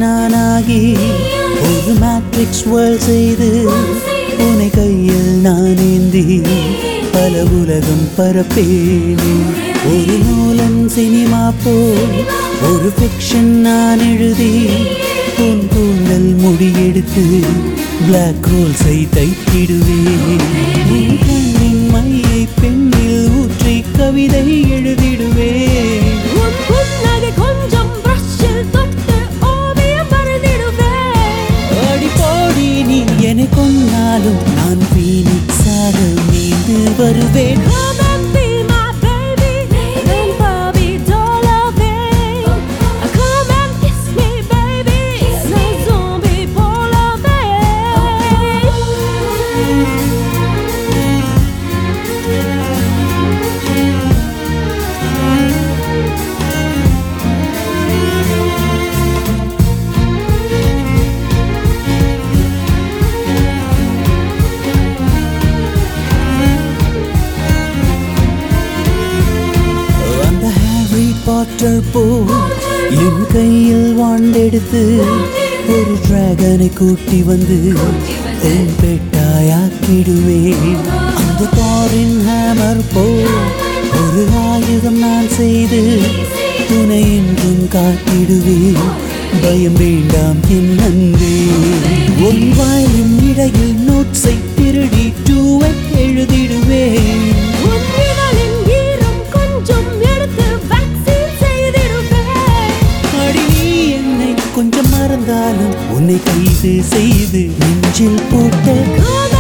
நானாகி ஒரு matrix world செய்து உனை கையில் நான் ஏந்தி பல உலகம் பரப்பேனே ஒரு நூலன் சினிமா போல் ஒரு ஃபிக்ஷன் நான் எழுதி உன் கூந்தல் முடியெடுத்து பிளாக் ஹோல்ஸை தைத்திடுவேன் உன் கண்ணின் மையை பெண்ணில் ஊற்றி கவிதை எழுதிடுவேன் உன் புன்னகை கொஞ்சம் பிரஷில் தொட்டு ஓவியம் வரைந்திடுவேன் அடி போடி நீ என்னை கொன்னாலும் நான் பீனிக்ஸாக மீண்டு வருவேன் Come and be my baby, then Barbie doll of it. Come and kiss me, baby, no zombie polar bear. அந்த ஹாரி பாட்டர் போ என் கையில் வாண்டெடுத்து ஒரு டிராகனை கூட்டி வந்து உன் பெட்டாயாக்கிடுவேன் அந்த காரின் ஹேமர் போ ஒரு ஆயுதம் நான் செய்து துணை என்றும் காட்டிடுவேன் பயம் வேண்டாம் என் நன்றே உன் வாயின் இடையில் நோட்ஸை திருடி டூவை எழுதிடுவேன் உன் விரலின் ஈரம் கொஞ்சம் எடுத்து vaccine செய்திடுவேன். அடி நீ என்னை கொஞ்சம் மறந்தாலும் உன்னை கைது செய்து நெஞ்சில் போட்ட Come